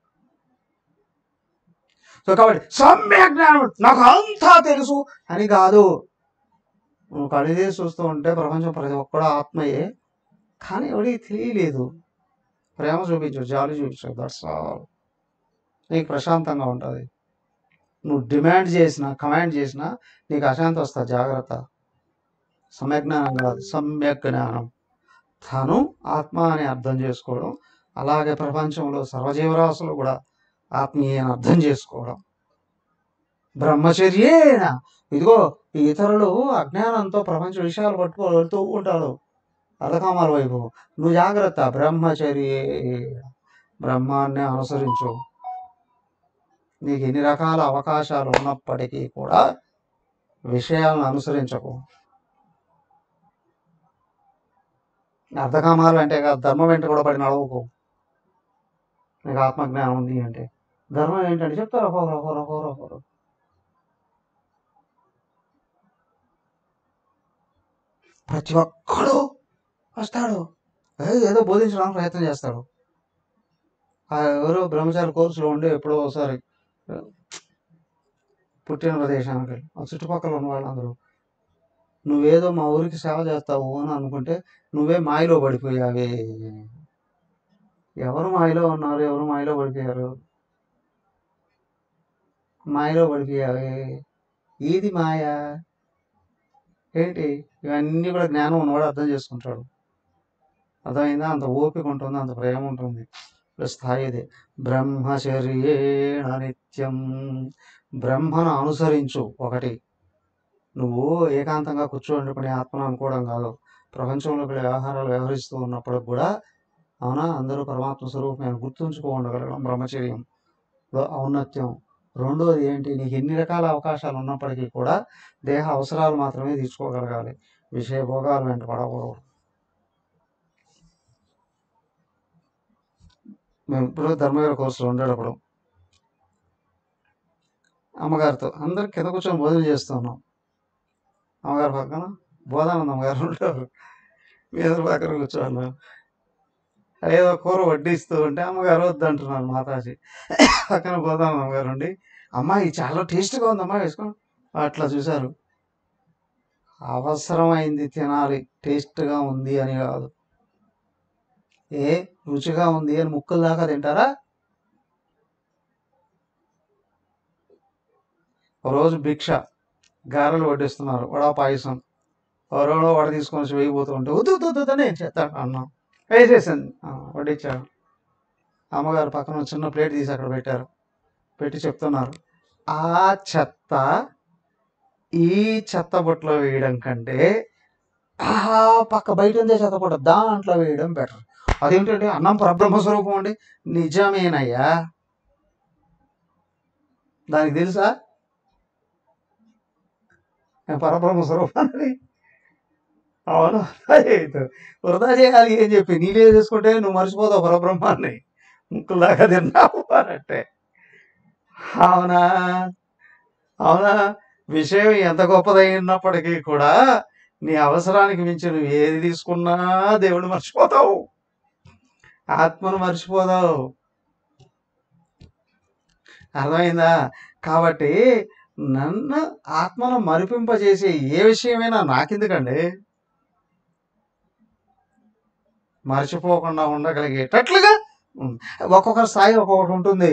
సో కాబట్టి సమ్యక్ జ్ఞానం నాకు అంతా తెలుసు అని కాదు నువ్వు కడిదే చూస్తూ ఉంటే ప్రపంచం ప్రతి ఒక్కడు ఆత్మయే కానీ ఎవడికి తెలియలేదు ప్రేమ చూపించు జాలి చూపించు దట్స్ ఆల్ నీకు ప్రశాంతంగా ఉంటుంది నువ్వు డిమాండ్ చేసినా కమాండ్ చేసినా నీకు అశాంతి వస్తుంది జాగ్రత్త సమ్యక్ జ్ఞానం కాదు సమ్యక్ జ్ఞానం తను ఆత్మ అని అర్థం చేసుకోవడం అలాగే ప్రపంచంలో సర్వజీవరాశులు కూడా ఆత్మీయ అని అర్థం చేసుకోవడం బ్రహ్మచర్యేన ఇదిగో ఈ ఇతరులు అజ్ఞానంతో ప్రపంచ విషయాలు పట్టుకో వెళ్తూ ఉంటారు అధకామాల వైపు నువ్వు జాగ్రత్త బ్రహ్మచర్యే బ్రహ్మాన్ని అనుసరించు నీకు ఎన్ని రకాల అవకాశాలు ఉన్నప్పటికీ కూడా విషయాలను అనుసరించకు అర్ధకామాలు అంటే కాదు ధర్మం వెంట కూడా పడి నడవకు నీకు ఆత్మజ్ఞానం ఉంది అంటే ధర్మం ఏంటంటే చెప్తారు ఒకరు ఒకరు ఒకరు ఒకరు ప్రతి ఒక్కడు వస్తాడు ఏ- ఏదో బోధించడానికి ప్రయత్నం చేస్తాడు ఆ ఎవరో బ్రహ్మచారి కోర్సులో ఉండి ఎప్పుడో ఒకసారి ఆ, పుట్టిన ప్రదేశానికి వెళ్ళి ఆ చుట్టుపక్కల ఉన్న వాళ్ళందరూ నువ్వేదో మా ఊరికి సేవ చేస్తావు అని అనుకుంటే నువ్వే మాయలో పడిపోయావే ఎవరు మాయలో ఉన్నారు ఎవరు మాయలో పడిపోయారు మాయలో పడిపోయావే ఏది మాయ ఏంటి ఇవన్నీ కూడా జ్ఞానం ఉన్నవాడు అర్థం చేసుకుంటాడు అర్థమైందా అంత ఓపిక ఉంటుంది అంత ప్రేమ ఉంటుంది ఇప్పుడు స్థాయి ఇది బ్రహ్మచర్యేణ నిత్యం బ్రహ్మను అనుసరించు ఒకటి నువ్వు ఏకాంతంగా కూర్చోండి ఆత్మను అనుకోవడం కాదు ప్రపంచంలో ఇక్కడ వ్యవహారాలు వ్యవహరిస్తూ ఉన్నప్పుడు కూడా అవునా అందరూ పరమాత్మ స్వరూపం గుర్తుంచుకోగలగడం బ్రహ్మచర్యం లో ఔన్నత్యం రెండోది ఏంటి నీకు ఎన్ని రకాల అవకాశాలు ఉన్నప్పటికీ కూడా దేహ అవసరాలు మాత్రమే తీర్చుకోగలగాలి విషయ భోగాలు వెంట పడకూడదు మేము ఇప్పుడు ధర్మవీర కోర్సులో ఉండేటప్పుడు అమ్మగారితో అందరు కింద కూర్చొని భోజనం చేస్తున్నాం అమ్మగారి పక్కన బోధానందమ్మ గారు ఉంటారు మీద పక్కన కూర్చోన్నారు ఏదో కూర వడ్డిస్తూ ఉంటే అమ్మగారు వద్దంటున్నారు మాతాజీ పక్కన బోధానందమ్మ గారు ఉండి అమ్మా ఇది చాలా టేస్ట్గా ఉందమ్మా వేసుకోండి అట్లా చూశారు అవసరమైంది తినాలి టేస్ట్గా ఉంది అని కాదు ఏ రుచిగా ఉంది అని ముక్కలు దాకా తింటారా ఓ రోజు భిక్ష గారెలు వడ్డిస్తున్నారు వడా పాయసం ఎవరో వడ తీసుకొని వచ్చి వేయబోతూ ఉంటే వద్దు వద్దు వద్దు అని ఏం చేస్తాను అన్నాం వేసేసింది ఆ, వడ్డించాడు అమ్మగారు పక్కన ఒక చిన్న ప్లేట్ తీసి అక్కడ పెట్టారు పెట్టి చెప్తున్నారు ఆ చెత్త ఈ చెత్త బుట్టలో వేయడం కంటే ఆ పక్క బయట ఉందే చెత్త బుట్ట దాంట్లో వేయడం బెటర్ అదేంటంటే అన్నం పరబ్రహ్మ స్వరూపం అండి నిజమేనయ్యా దానికి తెలుసా నేను పరబ్రహ్మ స్వరూపాన్ని అవును వృధా చేయొద్దు. వృధా చేయాలి ఏం చెప్పి నీళ్ళే చేసుకుంటే నువ్వు మర్చిపోతావు పరబ్రహ్మాన్ని ముక్కులు దాకా తిన్నావు అన్నట్టే అవునా అవునా విషయం ఎంత గొప్పదైనప్పటికీ కూడా నీ అవసరానికి మించి నువ్వు ఏది తీసుకున్నా దేవుడు మర్చిపోతావు ఆత్మను మర్చిపోదావు అర్థమైందా కాబట్టి నన్ను ఆత్మను మరిపింపజేసే ఏ విషయమైనా నాకెందుకండి మర్చిపోకుండా ఉండగలిగేటట్లుగా ఉం. ఒక్కొక్కరి స్థాయి ఒక్కొక్కటి ఉంటుంది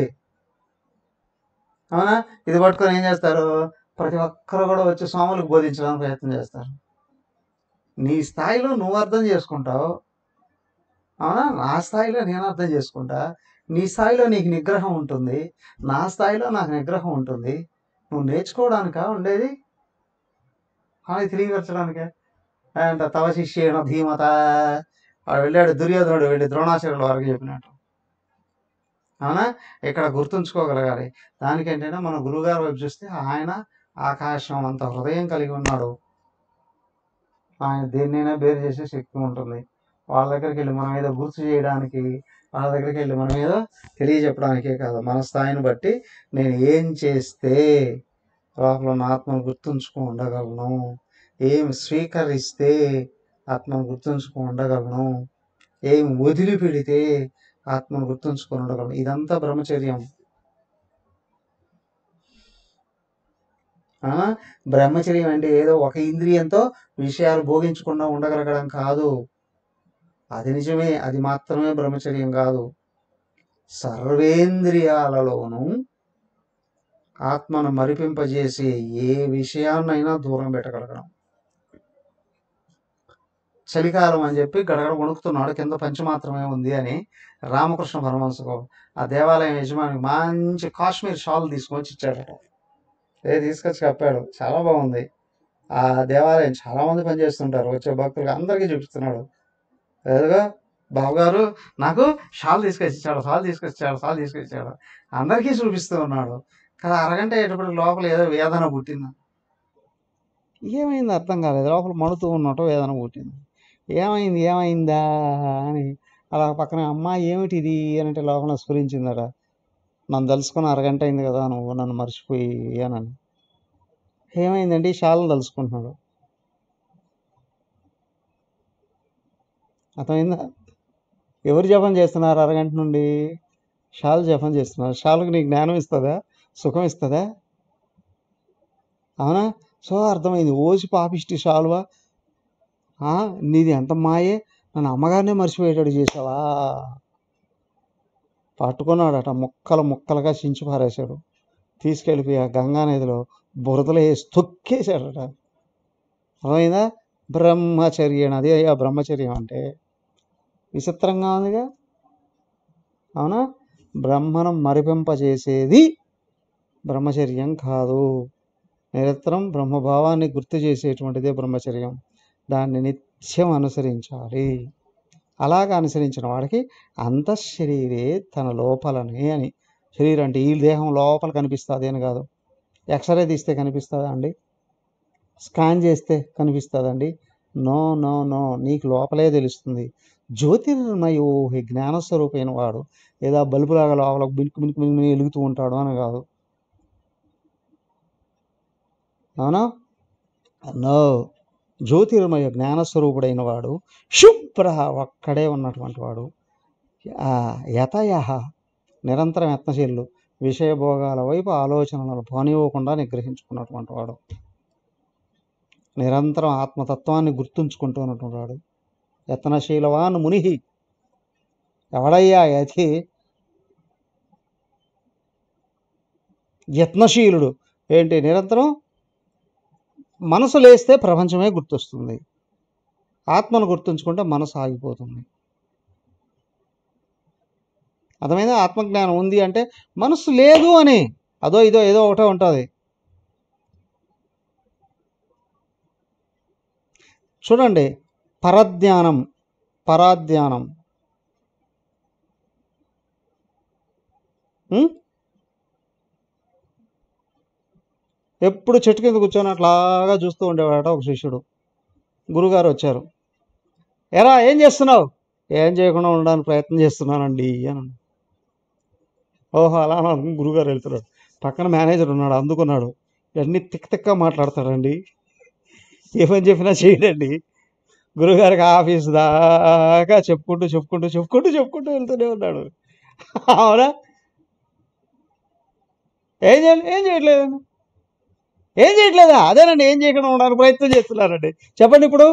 అవునా ఇది పట్టుకొని ఏం చేస్తారు ప్రతి ఒక్కరు కూడా వచ్చి స్వాములకు బోధించడానికి ప్రయత్నం చేస్తారు నీ స్థాయిలో నువ్వు అర్థం చేసుకుంటావు అవునా నా స్థాయిలో నేను అర్థం చేసుకుంటా నీ స్థాయిలో నీకు నిగ్రహం ఉంటుంది నా స్థాయిలో నాకు నిగ్రహం ఉంటుంది నువ్వు నేర్చుకోవడానికా ఉండేది అది తెలియపరచడానికే అంట తవ శిష్యేణ ధీమత వాడు వెళ్ళాడు దుర్యోధనుడు వెళ్ళి ద్రోణాచార్యుల వారికి చెప్పినట్టు అవునా ఇక్కడ గుర్తుంచుకోగలగాలి దానికేంటంటే మన గురువుగారు వైపు చూస్తే ఆయన ఆకాశం అంత హృదయం కలిగి ఉన్నాడు ఆయన దేన్నైనా బేరు చేసే శక్తి ఉంటుంది వాళ్ళ దగ్గరికి వెళ్ళి మనం ఏదో గుర్తు చేయడానికి వాళ్ళ దగ్గరికి వెళ్ళి మనం ఏదో తెలియజెప్పడానికే కాదు మన స్థాయిని బట్టి నేను ఏం చేస్తే లోపల ఉన్న ఆత్మను గుర్తుంచుకో ఉండగలను ఏం స్వీకరిస్తే ఆత్మను గుర్తుంచుకో ఉండగలను ఏం వదిలిపెడితే ఆత్మను గుర్తుంచుకొని ఉండగలను ఇదంతా బ్రహ్మచర్యం ఆ? బ్రహ్మచర్యం అంటే ఏదో ఒక ఇంద్రియంతో విషయాలు భోగించకుండా ఉండగలగడం కాదు అది నిజమే అది మాత్రమే బ్రహ్మచర్యం కాదు సర్వేంద్రియాలలోనూ ఆత్మను మరిపింపజేసే ఏ విషయాన్నైనా దూరం పెట్టగలగడం చలికాలం అని చెప్పి గడగడ వణుకుతున్నాడు కింద పంచి మాత్రమే ఉంది అని రామకృష్ణ పరమహంసకు ఆ దేవాలయం యజమానికి మంచి కాశ్మీర్ షాల్ తీసుకొచ్చి ఇచ్చాడట ఏ తీసుకొచ్చి కప్పాడు చాలా బాగుంది ఆ దేవాలయం చాలా మంది పనిచేస్తుంటారు వచ్చే భక్తులకు అందరికీ చూపిస్తున్నాడు ఏదో బావగారు నాకు షాల్ తీసుకొచ్చి ఇచ్చాడు షాల్ తీసుకొచ్చాడు షాల్ తీసుకొచ్చాడు అందరికీ చూపిస్తూ ఉన్నాడు కదా అరగంట అయ్యేటప్పుడు లోపల ఏదో వేదన పుట్టింది ఏమైంది అర్థం కాలేదు లోపల మడుతూ ఉన్నట్టు వేదన పుట్టింది ఏమైంది ఏమైందా అని అలా పక్కన అమ్మ ఏమిటి ఇది అని అంటే లోపల స్ఫురించిందట నన్ను తలుసుకుని అరగంట అయింది కదా నువ్వు నన్ను మర్చిపోయి అని ఏమైందండి షాలను తలుసుకుంటున్నాడు అర్థమైందా ఎవరు జపం చేస్తున్నారు అరగంట నుండి షాల్ జపం చేస్తున్నారు షాల్కి నీకు జ్ఞానం ఇస్తుందా సుఖం ఇస్తుందా అవునా సో అర్థమైంది ఓసి పాపిష్టి షాల్వా ఆ, నీది ఎంత మాయే నన్ను అమ్మగారినే మర్చిపోయేటట్టు చేసావా పట్టుకున్నాడట ముక్కలు ముక్కలుగా చించి పారేశాడు తీసుకెళ్ళిపోయి ఆ గంగా నదిలో బురదలో వేసి తొక్కేశాడట అర్థమైందా బ్రహ్మచర్యం అదే అయ్యా బ్రహ్మచర్యం అంటే విచిత్రంగా ఉందిగా అవునా బ్రహ్మను మరిపింపజేసేది బ్రహ్మచర్యం కాదు నిరంతరం బ్రహ్మభావాన్ని గుర్తు చేసేటువంటిదే బ్రహ్మచర్యం దాన్ని నిత్యం అనుసరించాలి అలాగ అనుసరించిన వాడికి అంతఃశరీరే తన లోపలనే అని శరీరం అంటే ఈ దేహం లోపల కనిపిస్తుంది అని కాదు ఎక్స్రే తీస్తే కనిపిస్తుందా అండి స్కాన్ చేస్తే కనిపిస్తుందండి నో నో నో నీకు లోపలే తెలుస్తుంది జ్యోతిర్మయో హి జ్ఞానస్వరూపైన వాడు ఏదో బల్బులాగా లోపల బినుకు బినుకు బినుకు వెలుగుతూ ఉంటాడు అని కాదు అవునా నో జ్యోతిర్మయ జ్ఞానస్వరూపుడైన వాడు శుభ్ర ఒక్కడే ఉన్నటువంటి వాడు ఆ యతయ నిరంతరం యత్నశీలు విషయభోగాల వైపు ఆలోచనలను పోనివ్వకుండా నిగ్రహించుకున్నటువంటి వాడు నిరంతరం ఆత్మతత్వాన్ని గుర్తుంచుకుంటూ ఉన్నటువంటి వాడు యత్నశీలవాన్ మునిహి ఎవడయ్యా యతి యత్నశీలుడు ఏంటి నిరంతరం మనసు లేస్తే ప్రపంచమే గుర్తొస్తుంది ఆత్మను గుర్తుంచుకుంటే మనసు ఆగిపోతుంది అర్థమైందా ఆత్మజ్ఞానం ఉంది అంటే మనసు లేదు అని అదో ఇదో ఏదో ఒకటే ఉంటుంది చూడండి పరధ్యానం పరాధ్యానం ఉం? ఎప్పుడు చెట్టు కింద కూర్చొని అట్లాగా చూస్తూ ఉండేవాడట ఒక శిష్యుడు గురుగారు వచ్చారు ఎరా ఏం చేస్తున్నావు ఏం చేయకుండా ఉండడానికి ప్రయత్నం చేస్తున్నానండి అని అన్నాడు. ఓహో అలా అనుకుని గురుగారు వెళ్తున్నాడు పక్కన మేనేజర్ ఉన్నాడు అందుకున్నాడు ఇవన్నీ తిక్క తిక్క మాట్లాడతాడండి ఏ పని చెప్పినా చేయడండి గురుగారికి ఆఫీస్ దాకా చెప్పుకుంటూ చెప్పుకుంటూ చెప్పుకుంటూ చెప్పుకుంటూ వెళ్తూనే ఉన్నాడు అవునా ఏం చేయాలి ఏం చేయట్లేదండి ఏం చేయట్లేదా అదేనండి ఏం చేయకుండా ఉండడానికి ప్రయత్నం చేస్తున్నారండి చెప్పండి ఇప్పుడు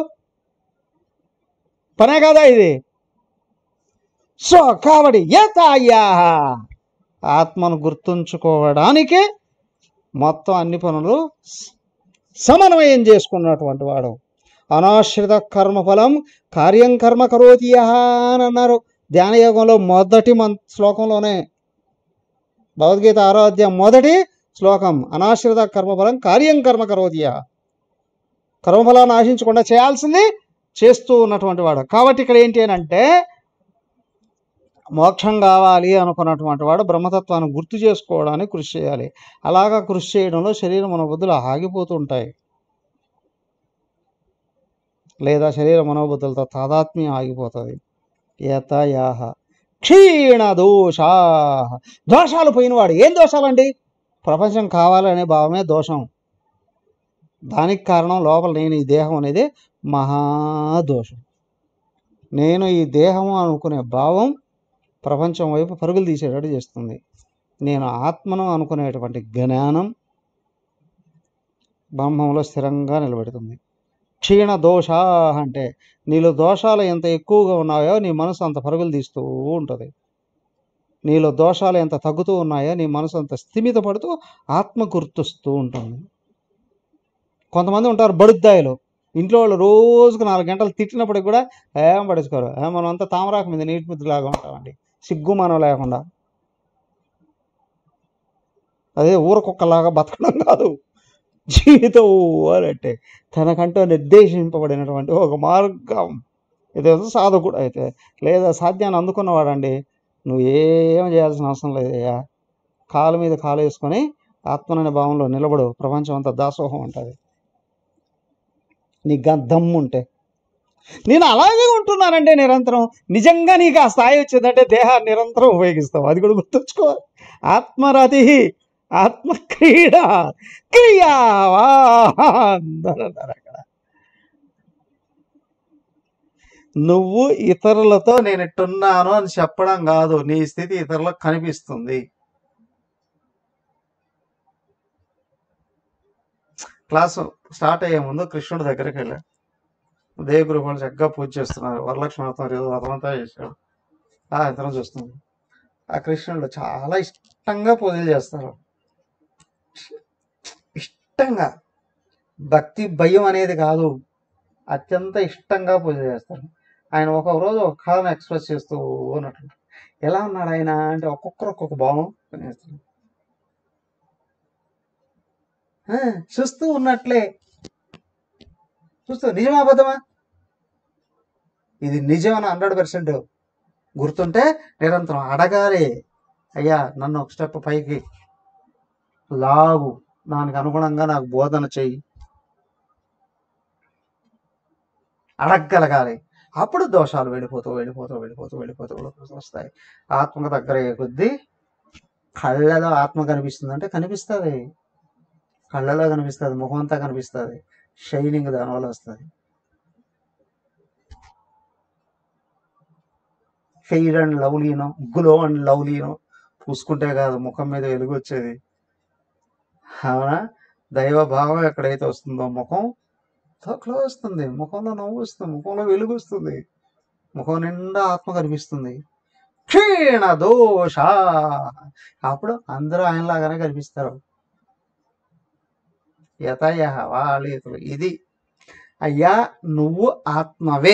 పనే కాదా ఇది సో కాబట్టి యథాయా ఆత్మను గుర్తుంచుకోవడానికే మొత్తం అన్ని పనులు స- సమన్వయం చేసుకున్నటువంటి వాడు అనాశ్రిత కర్మఫలం కార్యం కర్మ కరోతి యః అని అన్నారు ధ్యానయోగంలో మొదటి మం శ్లోకంలోనే భగవద్గీత ఆరో అధ్యాయం మొదటి శ్లోకం అనాశ్రిత కర్మఫలం కార్యం కర్మ కరోతి యః కర్మఫలాన్ని ఆశించకుండా చేయాల్సింది చేస్తూ ఉన్నటువంటి వాడు కాబట్టి ఇక్కడ ఏంటి అని అంటే మోక్షం కావాలి అనుకున్నటువంటి వాడు బ్రహ్మతత్వాన్ని గుర్తు చేసుకోవడానికి కృషి చేయాలి అలాగా కృషి చేయడంలో శరీరం మనోబుద్ధులు ఆగిపోతూ ఉంటాయి లేదా శరీర మనోబుద్ధులతో తాదాత్మ్యం ఆగిపోతుంది యతయాహ క్షీణ దోషా దోషాలు పోయినవాడు ఏం దోషాలండి ప్రపంచం కావాలనే భావమే దోషం దానికి కారణం లోపల నేను ఈ దేహం అనేది మహాదోషం నేను ఈ దేహము అనుకునే భావం ప్రపంచం వైపు పరుగులు తీసేటట్టు చేస్తుంది నేను ఆత్మను అనుకునేటువంటి జ్ఞానం బ్రహ్మంలో స్థిరంగా నిలబెడుతుంది క్షీణ దోషా అంటే నీలో దోషాలు ఎంత ఎక్కువగా ఉన్నాయో నీ మనసు అంత పరుగులు తీస్తూ ఉంటుంది నీలో దోషాలు ఎంత తగ్గుతూ ఉన్నాయో నీ మనసు అంత స్థిమిత పడుతూ ఆత్మ గుర్తుస్తూ ఉంటుంది కొంతమంది ఉంటారు బడుద్దాయిలు ఇంట్లో వాళ్ళు రోజుకు నాలుగు గంటలు తిట్టినప్పటికి కూడా ఏం పడుచుకోరు ఏ మనం అంతా తామరాకు మీద నీటి ముద్దులాగా ఉంటామండి సిగ్గు మనం లేకుండా అదే ఊరకొక్కలాగా బతకడం కాదు జీవితం అని అంటే తనకంటూ నిర్దేశింపబడినటువంటి ఒక మార్గం ఇదేదో సాధకుడు అయితే లేదా సాధ్యాన్ని అందుకున్నవాడండి నువ్వు ఏం చేయాల్సిన అవసరం లేదయ్యా కాలు మీద కాలు వేసుకొని ఆత్మననే భావంలో నిలబడు ప్రపంచం అంతా దాసోహం ఉంటుంది నీ దమ్ము ఉంటే నేను అలాగే ఉంటున్నానంటే నిరంతరం నిజంగా నీకు ఆ స్థాయి వచ్చిందంటే దేహాన్ని నిరంతరం ఉపయోగిస్తావు అది కూడా గుర్తుంచుకోవాలి ఆత్మరతి ఆత్మక్రీడ క్రియావా అందరూ అన్నారు అక్కడ నువ్వు ఇతరులతో నేను ఇట్టున్నాను అని చెప్పడం కాదు నీ స్థితి ఇతరులకు కనిపిస్తుంది క్లాసు స్టార్ట్ అయ్యే ముందు కృష్ణుడి దగ్గరికి వెళ్ళాడు దేవగురు వాళ్ళు చక్కగా పూజ చేస్తున్నారు వరలక్ష్మి వ్రతం ఏదో వ్రతం అంతా చేశాడు ఆ ఇతరం చూస్తుంది ఆ కృష్ణుడు చాలా ఇష్టంగా పూజలు చేస్తారు ఇష్టంగా భక్తి భయం అనేది కాదు అత్యంత ఇష్టంగా పూజ చేస్తారు ఆయన ఒక్కొక్క రోజు ఒక కళను ఎక్స్ప్రెస్ చేస్తూ ఉన్నట్లు ఎలా ఉన్నాడు ఆయన అంటే ఒక్కొక్కరు ఒక్కొక్క భావం చేస్తారు ఆ, చూస్తూ ఉన్నట్లే చూస్తూ నిజమా అబద్ధమా ఇది నిజమని హండ్రెడ్ పర్సెంట్ గుర్తుంటే నిరంతరం అడగాలి అయ్యా నన్ను ఒక స్టెప్ పైకి లాగు దానికి అనుగుణంగా నాకు బోధన చెయ్యి అడగగలగాలి అప్పుడు దోషాలు వెళ్ళిపోతూ వెళ్ళిపోతూ వెళ్ళిపోతూ వెళ్ళిపోతూ వెళ్ళిపోతూ వస్తాయి ఆత్మకు దగ్గర అయ్యే కొద్దీ కళ్ళలో ఆత్మ కనిపిస్తుంది అంటే కనిపిస్తుంది కళ్ళలో కనిపిస్తుంది ముఖం అంతా కనిపిస్తుంది షైనింగ్ దానివల్ల వస్తుంది ఫెయిర్ అండ్ లవ్లీనో గ్లో అండ్ లవ్లీనో పూసుకుంటే కాదు ముఖం మీద వెలుగు వచ్చేది అవునా దైవ భావం ఎక్కడైతే వస్తుందో ముఖం తోకలో వస్తుంది ముఖంలో నవ్వు వస్తుంది ముఖంలో వెలుగు వస్తుంది ముఖం నిండా ఆత్మ కనిపిస్తుంది క్షీణ దోష అప్పుడు అందరూ ఆయనలాగానే కనిపిస్తారు యతయ వాళ్ళు ఇది అయ్యా నువ్వు ఆత్మవే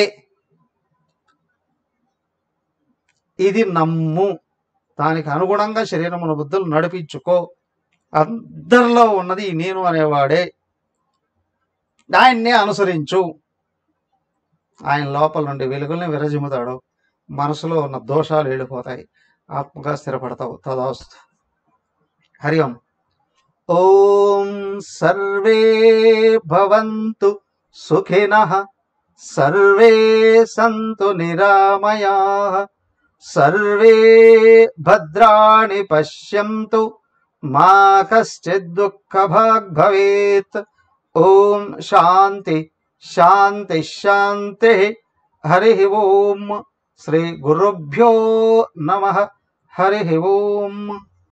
ఇది నమ్ము దానికి అనుగుణంగా శరీరమున బుద్ధులు నడిపించుకో అందరిలో ఉన్నది ఈ నేను అనేవాడే ఆయన్నే అనుసరించు ఆయన లోపల నుండి వెలుగుల్ని విరజిమ్ముతాడు మనసులో ఉన్న దోషాలు వెళ్ళిపోతాయి ఆత్మగా స్థిరపడతావు తదాస్తు హరి ఓం ఓం సర్వే భవంతు సుఖినః సర్వే సంతు నిరామయాః సర్వే భద్రాణి పశ్యంతు మా కశ్చిద్ దుఃఖభాగ్ భవేత్ ఓం శాంతి శాంతి శాంతి హరి ఓం శ్రీ గురుభ్యో నమ హరి ఓం